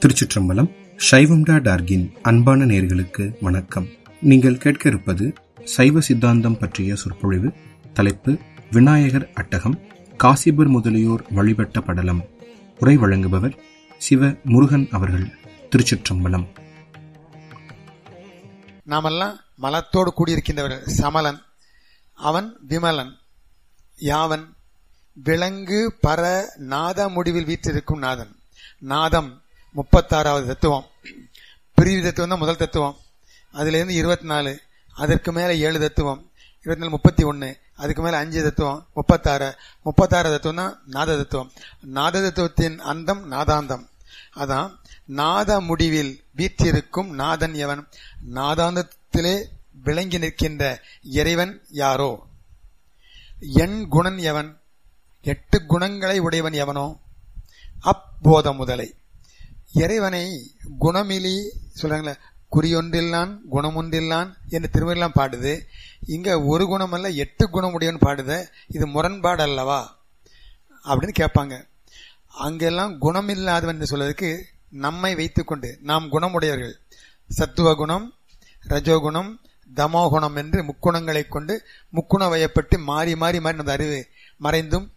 திருச்சிற்றம்பலம் சைவம்டா டார்கின் அன்பான நேர்களுக்கு வணக்கம் நீங்கள் கேட்க இருப்பது சைவ சித்தாந்தம் பற்றிய சொற்பொழிவு தலைப்பு விநாயகர் அட்டகம் காசிபர் முதலியோர் வழிபட்ட படலம் உரை வழங்குபவர் சிவ முருகன் அவர்கள் திருச்சிற்றம்பலம் நாமெல்லாம் மலத்தோடு கூடியிருக்கின்றவர்கள் சமலன் அவன் விமலன் யாவன் விலங்கு பர நாத முடிவில் வீற்றிருக்கும் நாதன் நாதம் முப்பத்தாறாவது தத்துவம் பிரிவு தத்துவம் தான் முதல் தத்துவம் அதுலேருந்து இருபத்தி நாலு அதற்கு மேலே ஏழு தத்துவம் இருபத்தி நாலு முப்பத்தி ஒன்று அதுக்கு மேலே அஞ்சு தத்துவம் முப்பத்தாறு முப்பத்தாறு தத்துவம் தான் நாத தத்துவம் நாத தத்துவத்தின் அந்தம் நாதாந்தம் அதான் நாத முடிவில் வீற்றிருக்கும் நாதன் எவன் நாதாந்தத்திலே விளங்கி நிற்கின்ற இறைவன் யாரோ எண் குணன் எவன் எட்டு குணங்களை உடையவன் எவனோ அப்போத முதலை இறைவனை குணமிலி சொல்றாங்களே குறியொன்றில்லான் குணமொன்றில்லான் என்று திருமணம் பாடுது இங்க ஒரு குணம் அல்ல எட்டு குணம் உடையவன் பாடுத இது முரண்பாடு அல்லவா அப்படின்னு கேட்பாங்க அங்கெல்லாம் குணமில்லாதவன் என்று சொல்வதற்கு நம்மை வைத்துக்கொண்டு நாம் குணமுடையவர்கள் சத்துவ குணம் ரஜோகுணம் தமோகுணம் என்று முக்குணங்களை கொண்டு முக்குண வயப்பட்டு மாறி மாறி மாறி நமது அறிவு மறைந்தும்